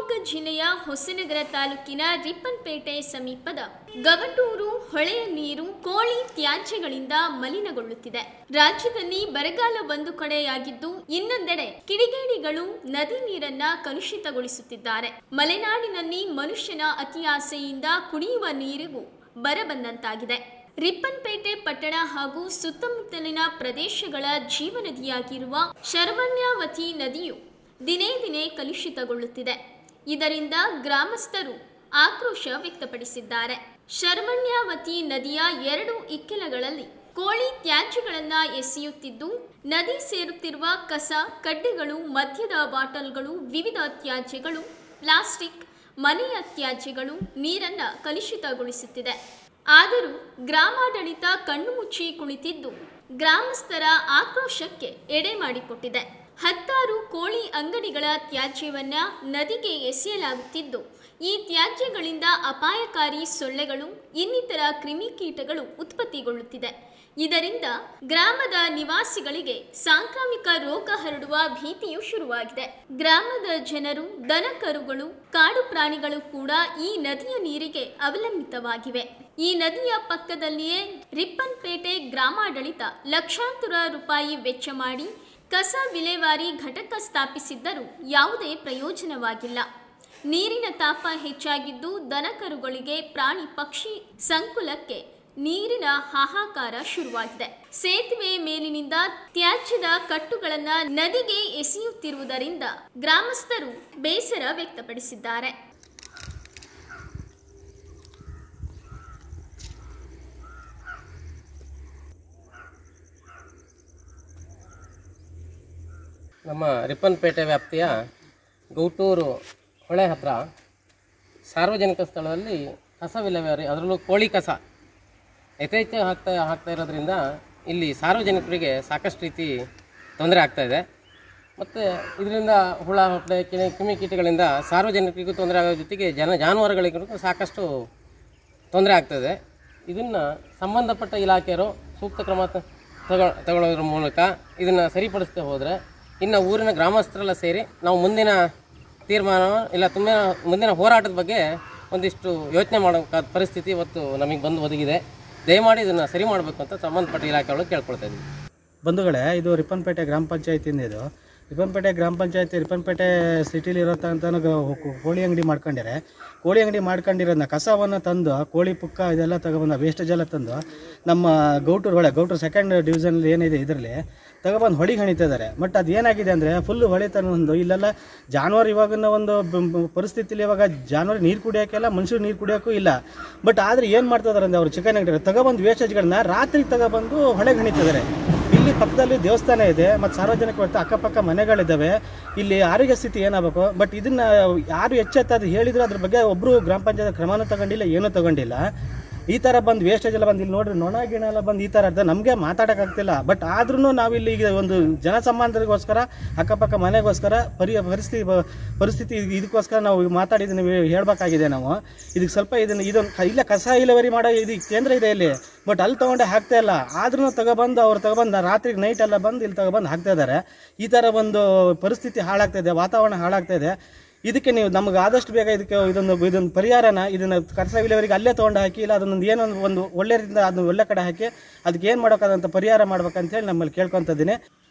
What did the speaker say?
ಶಿವಮೊಗ್ಗ ಜಿಲ್ಲೆಯ ಹೊಸನಗರ ತಾಲೂಕಿನ ರಿಪ್ಪನ್ಪೇಟೆ ಸಮೀಪದ ಗವಟೂರು ಹೊಳೆಯ ನೀರು ಕೋಳಿ ತ್ಯಾಜ್ಯಗಳಿಂದ ಮಲಿನಗೊಳ್ಳುತ್ತಿದೆ ರಾಜ್ಯದಲ್ಲಿ ಬರಗಾಲ ಒಂದು ಕಡೆಯಾಗಿದ್ದು ಇನ್ನೊಂದೆಡೆ ಕಿಡಿಗೇಡಿಗಳು ನದಿ ನೀರನ್ನ ಕಲುಷಿತಗೊಳಿಸುತ್ತಿದ್ದಾರೆ ಮಲೆನಾಡಿನಲ್ಲಿ ಮನುಷ್ಯನ ಅತಿ ಆಸೆಯಿಂದ ಕುಡಿಯುವ ನೀರಿಗೂ ಬರ ಬಂದಂತಾಗಿದೆ ರಿಪ್ಪನ್ಪೇಟೆ ಪಟ್ಟಣ ಹಾಗೂ ಸುತ್ತಮುತ್ತಲಿನ ಪ್ರದೇಶಗಳ ಜೀವನದಿಯಾಗಿರುವ ಶರವಣ್ಯಾವತಿ ನದಿಯು ದಿನೇ ದಿನೇ ಕಲುಷಿತಗೊಳ್ಳುತ್ತಿದೆ ಇದರಿಂದ ಗ್ರಾಮಸ್ಥರು ಆಕ್ರೋಶ ವ್ಯಕ್ತಪಡಿಸಿದ್ದಾರೆ ಶರವಣ್ಯಾವತಿ ನದಿಯ ಎರಡು ಇಕ್ಕೆಲಗಳಲ್ಲಿ ಕೋಳಿ ತ್ಯಾಜ್ಯಗಳನ್ನು ಎಸೆಯುತ್ತಿದ್ದು ನದಿ ಸೇರುತ್ತಿರುವ ಕಸ ಕಡ್ಡಿಗಳು ಮದ್ಯದ ಬಾಟಲ್ಗಳು ವಿವಿಧ ತ್ಯಾಜ್ಯಗಳು ಪ್ಲಾಸ್ಟಿಕ್ ಮನೆಯ ತ್ಯಾಜ್ಯಗಳು ನೀರನ್ನು ಕಲುಷಿತಗೊಳಿಸುತ್ತಿದೆ ಆದರೂ ಗ್ರಾಮಾಡಳಿತ ಕಣ್ಣು ಮುಚ್ಚಿ ಕುಳಿತಿದ್ದು ಗ್ರಾಮಸ್ಥರ ಆಕ್ರೋಶಕ್ಕೆ ಎಡೆ ಮಾಡಿಕೊಟ್ಟಿದೆ ಹತ್ತಾರು ಕೋಳಿ ಅಂಗಡಿಗಳ ತ್ಯಾಜ್ಯವನ್ನ ನದಿಗೆ ಎಸೆಯಲಾಗುತ್ತಿದ್ದು ಈ ತ್ಯಾಜ್ಯಗಳಿಂದ ಅಪಾಯಕಾರಿ ಸೊಳ್ಳೆಗಳು ಇನ್ನಿತರ ಕ್ರಿಮಿಕೀಟಗಳು ಉತ್ಪತ್ತಿಗೊಳ್ಳುತ್ತಿದೆ ಇದರಿಂದ ಗ್ರಾಮದ ನಿವಾಸಿಗಳಿಗೆ ಸಾಂಕ್ರಾಮಿಕ ರೋಗ ಹರಡುವ ಭೀತಿಯು ಶುರುವಾಗಿದೆ ಗ್ರಾಮದ ಜನರು ದನ ಕರುಗಳು ಕಾಡು ಪ್ರಾಣಿಗಳು ಕೂಡ ಈ ನದಿಯ ನೀರಿಗೆ ಅವಲಂಬಿತವಾಗಿವೆ ಈ ನದಿಯ ಪಕ್ಕದಲ್ಲಿಯೇ ರಿಪ್ಪನ್ಪೇಟೆ ಗ್ರಾಮಾಡಳಿತ ಲಕ್ಷಾಂತರ ರೂಪಾಯಿ ವೆಚ್ಚ ಮಾಡಿ ಕಸ ವಿಲೇವಾರಿ ಘಟಕ ಸ್ಥಾಪಿಸಿದ್ದರೂ ಯಾವುದೇ ಪ್ರಯೋಜನವಾಗಿಲ್ಲ ನೀರಿನ ತಾಪ ಹೆಚ್ಚಾಗಿದ್ದು ದನಕರುಗಳಿಗೆ ಪ್ರಾಣಿ ಪಕ್ಷಿ ಸಂಕುಲಕ್ಕೆ ನೀರಿನ ಹಾಹಾಕಾರ ಶುರುವಾಗಿದೆ ಸೇತುವೆ ಮೇಲಿನಿಂದ ತ್ಯಾಜ್ಯದ ಕಟ್ಟುಗಳನ್ನು ನದಿಗೆ ಎಸೆಯುತ್ತಿರುವುದರಿಂದ ಗ್ರಾಮಸ್ಥರು ಬೇಸರ ವ್ಯಕ್ತಪಡಿಸಿದ್ದಾರೆ ನಮ್ಮ ರಿಪ್ಪನ್ಪೇಟೆ ವ್ಯಾಪ್ತಿಯ ಗೌಟೂರು ಹೊಳೆ ಹತ್ರ ಸಾರ್ವಜನಿಕ ಸ್ಥಳದಲ್ಲಿ ಕಸ ವಿಲೇವಾರಿ ಅದರಲ್ಲೂ ಕೋಳಿ ಕಸ ಯಥೇಚ್ಛ ಹಾಕ್ತಾ ಹಾಕ್ತಾ ಇರೋದ್ರಿಂದ ಇಲ್ಲಿ ಸಾರ್ವಜನಿಕರಿಗೆ ಸಾಕಷ್ಟು ರೀತಿ ತೊಂದರೆ ಆಗ್ತಾ ಇದೆ ಮತ್ತು ಇದರಿಂದ ಹುಳ ಹುಪ್ಪೆ ಕಿಣಿ ಕ್ರಿಮಿಕೀಟಗಳಿಂದ ಸಾರ್ವಜನಿಕರಿಗೂ ತೊಂದರೆ ಆಗೋ ಜೊತೆಗೆ ಜನ ಜಾನುವಾರುಗಳಿಗೂ ಸಾಕಷ್ಟು ತೊಂದರೆ ಆಗ್ತದೆ ಇದನ್ನು ಸಂಬಂಧಪಟ್ಟ ಇಲಾಖೆಯರು ಸೂಕ್ತ ಕ್ರಮ ತ- ತಗೊ ತಗೊಳ್ಳೋದ್ರ ಮೂಲಕ ಇದನ್ನು ಸರಿಪಡಿಸ್ತಾ ಹೋದರೆ ಇನ್ನು ಊರಿನ ಗ್ರಾಮಸ್ಥರೆಲ್ಲ ಸೇರಿ ನಾವು ಮುಂದಿನ ತೀರ್ಮಾನ ಇಲ್ಲ ತುಂಬ ಮುಂದಿನ ಹೋರಾಟದ ಬಗ್ಗೆ ಒಂದಿಷ್ಟು ಯೋಚನೆ ಮಾಡೋಕ್ಕಾದ ಪರಿಸ್ಥಿತಿ ಇವತ್ತು ನಮಗೆ ಬಂದು ಒದಗಿದೆ ದಯಮಾಡಿ ಇದನ್ನು ಸರಿ ಮಾಡಬೇಕು ಅಂತ ಸಂಬಂಧಪಟ್ಟ ಇಲಾಖೆಗಳು ಕೇಳ್ಕೊಳ್ತಾ ಇದ್ದೀವಿ ಬಂಧುಗಳೇ ಇದು ರಿಪ್ಪನ್ಪೇಟೆ ಗ್ರಾಮ ಪಂಚಾಯತಿಯಿಂದ ಇದು ರಿಪ್ಪನ್ಪೇಟೆ ಗ್ರಾಮ ಪಂಚಾಯತಿ ರಿಪ್ಪನ್ಪೇಟೆ ಸಿಟಿಲಿ ಇರೋಂಥ ಕೋಳಿ ಅಂಗಡಿ ಮಾಡ್ಕೊಂಡಿರೆ ಕೋಳಿ ಅಂಗಡಿ ಮಾಡ್ಕೊಂಡಿರೋದನ್ನ ಕಸವನ್ನು ತಂದು ಕೋಳಿ ಪುಕ್ಕ ಇದೆಲ್ಲ ತಗೊಬಂದು ವೇಸ್ಟೇಜ್ ಎಲ್ಲ ತಂದು ನಮ್ಮ ಗೌಟೂರು ಹೊಳೆ ಗೌಟೂರು ಸೆಕೆಂಡ್ ಡಿವಿಷನಲ್ಲಿ ಏನಿದೆ ಇದರಲ್ಲಿ ತಗೊಬಂದು ಹೊಳಿಗೆ ಹಣಿತಿದ್ದಾರೆ ಬಟ್ ಅದು ಏನಾಗಿದೆ ಅಂದರೆ ಫುಲ್ಲು ಹೊಳಿತನ ಒಂದು ಇಲ್ಲೆಲ್ಲ ಜಾನುವಾರು ಇವಾಗಿನ ಒಂದು ಬ- ಬ- ಪರಿಸ್ಥಿತಿಲಿ ಇವಾಗ ಜಾನುವಾರು ನೀರು ಕುಡಿಯೋಕ್ಕೆಲ್ಲ ಮನುಷ್ಯರು ನೀರು ಕುಡಿಯೋಕ್ಕೂ ಇಲ್ಲ ಬಟ್ ಆದರೆ ಏನು ಮಾಡ್ತಿದ್ದಾರೆ ಅಂದರೆ ಅವರು ಚಿಕನ್ ಅಂಗಡಿ ತಗೊಬಂದು ವೇಸ್ಟೇಜ್ಗಳನ್ನ ರಾತ್ರಿ ತಗೊಬಂದು ಹೊಳೆಗೆ ಹಣಿತಿದ್ದಾರೆ ಇಲ್ಲಿ ಪಕ್ಕದಲ್ಲಿ ದೇವಸ್ಥಾನ ಇದೆ ಮತ್ತು ಸಾರ್ವಜನಿಕ ವ್ಯಕ್ತಿ ಅಕ್ಕಪಕ್ಕ ಮನೆಗಳಿದ್ದಾವೆ ಇಲ್ಲಿ ಆರೋಗ್ಯ ಸ್ಥಿತಿ ಏನಾಗಬೇಕು ಬಟ್ ಇದನ್ನ ಯಾರು ಎಚ್ಚೆತ್ತದು ಹೇಳಿದ್ರು ಅದ್ರ ಬಗ್ಗೆ ಒಬ್ಬರು ಗ್ರಾಮ ಪಂಚಾಯತ್ ಕ್ರಮನೂ ತಗೊಂಡಿಲ್ಲ ಏನೂ ತಗೊಂಡಿಲ್ಲ ಈ ಥರ ಬಂದು ವೇಸ್ಟೇಜ್ ಎಲ್ಲ ಬಂದು ಇಲ್ಲಿ ನೋಡ್ರಿ ನೊಣ ಗಿಣ ಎಲ್ಲ ಬಂದು ಈ ಥರ ಇರ್ತದೆ ನಮಗೆ ಮಾತಾಡೋಕ್ಕಾಗ್ತಿಲ್ಲ ಬಟ್ ಆದ್ರೂ ನಾವಿಲ್ಲಿ ಈಗ ಒಂದು ಜನಸಂಬಂಧರಿಗೋಸ್ಕರ ಅಕ್ಕಪಕ್ಕ ಮನೆಗೋಸ್ಕರ ಪರಿ ಪರಿಸ್ಥಿತಿ ಬ- ಪರಿಸ್ಥಿತಿ ಇದ್- ಇದಕ್ಕೋಸ್ಕರ ನಾವು ಮಾತಾಡಿದ್ದು ಹೇಳ್ಬೇಕಾಗಿದೆ ನಾವು ಇದಕ್ಕೆ ಸ್ವಲ್ಪ ಇದನ್ನು ಇದೊಂದು ಕ- ಇಲ್ಲ ಕಸ ಇಳುವರಿ ಮಾಡೋ ಇದು ಕೇಂದ್ರ ಇದೆ ಇಲ್ಲಿ ಬಟ್ ಅಲ್ಲಿ ತೊಗೊಂಡೆ ಹಾಕ್ತಾ ಇಲ್ಲ ಆದ್ರೂ ತಗೊಬಂದು ಅವ್ರು ತಗೊಬಂದು ರಾತ್ರಿ ನೈಟ್ ಎಲ್ಲ ಬಂದು ಇಲ್ಲಿ ತಗೊಬಂದು ಹಾಕ್ತಾ ಇದ್ದಾರೆ ಈ ಥರ ಒಂದು ಪರಿಸ್ಥಿತಿ ಹಾಳಾಗ್ತಾ ಇದೆ ವಾತಾವರಣ ಹಾಳಾಗ್ತಾ ಇದೆ ಇದಕ್ಕೆ ನೀವು ನಮಗೆ ಆದಷ್ಟು ಬೇಗ ಇದಕ್ಕೆ ಇದೊಂದು ಇದೊಂದು ಪರಿಹಾರನ ಇದನ್ನು ಕಸ ವಿಲೇವರಿಗೆ ಅಲ್ಲೇ ತೊಗೊಂಡು ಹಾಕಿ ಇಲ್ಲ ಅದನ್ನೊಂದು ಏನೊಂದು ಒಂದು ಒಳ್ಳೆ ರೀತಿಯಿಂದ ಅದನ್ನ ಒಳ್ಳೆ ಕಡೆ ಹಾಕಿ ಅದಕ್ಕೆ ಏನು ಮಾಡೋಕ್ಕಾದಂಥ ಪರಿಹಾರ ಮಾಡ್ಬೇಕಂತೇಳಿ ನಮ್ಮಲ್ಲಿ ಕೇಳ್ಕೊತಿದ್ದೀನಿ